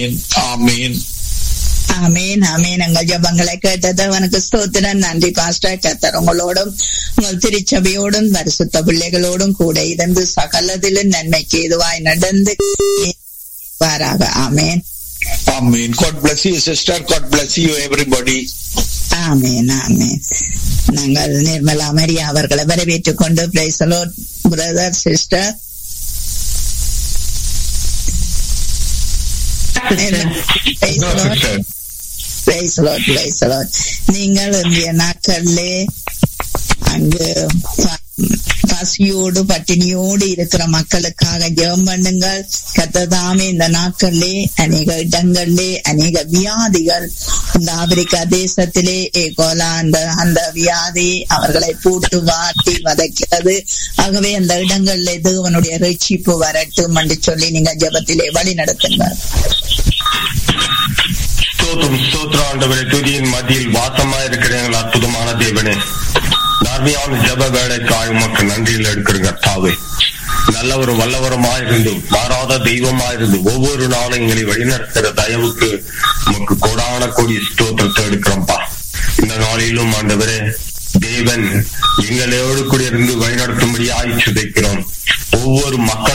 ஆமீன் ஆமீன் ஆமீன் ஆமீன் எங்கள் ஜபங்களை கேட்டது அவனுக்கு ஸ்தோத்திரம் நன்றி பாஸ்டர் கத்தர் உங்களோடும் உங்கள் திருச்சபையோடும் பரிசுத்த பிள்ளைகளோடும் கூட இருந்து சகலதிலும் நன்மைக்கு எதுவாய் நடந்து வாராக ஆமேன் ஆமீன் God bless you sister God bless you everybody ஆமேன் ஆமேன் நாங்கள் நிர்மலா மரியா அவர்களை வரவேற்றுக் கொண்டு பிரைசலோ பிரதர் சிஸ்டர் நீங்கள் இந்திய நாட்களிலே அங்கு பசியோடு பட்டினியோடு இருக்கிற மக்களுக்காக ஜெபம் பண்ணுங்கள் கத்ததாமே இந்த நாட்களிலே அநேக இடங்களிலே அநேக வியாதிகள் இந்த ஆப்பிரிக்கா தேசத்திலே ஏகோலா அந்த அந்த வியாதி அவர்களை பூட்டு வாட்டி வதைக்கிறது ஆகவே அந்த இடங்களிலே தேவனுடைய ரட்சிப்பு வரட்டும் என்று சொல்லி நீங்க ஜபத்திலே வழி நடத்துங்கள் ஸ்தோத்திரம் ஸ்தோத்திரம் ஆண்டவரே துதியின் மத்தியில் வாசமா இருக்கிற எங்கள் அற்புதமான தேவனே தார்மியான ஜப வேலைக்காய் உமக்கு நன்றியில் எடுக்கிற கர்த்தாவே நல்லவரும் வல்லவருமாயிருந்து மாறாத தெய்வமாயிருந்து ஒவ்வொரு நாளும் எங்களை வழிநடத்துகிற தயவுக்கு உமக்கு கொடான கொடி ஸ்தோத்திரத்தை எடுக்கிறோம்ப்பா இந்த நாளிலும் ஆண்டவரே தேவன் எங்களோடு கூட இருந்து வழிநடத்தும்படி ஆய்ச்சி ஒவ்வொரு மக்கள்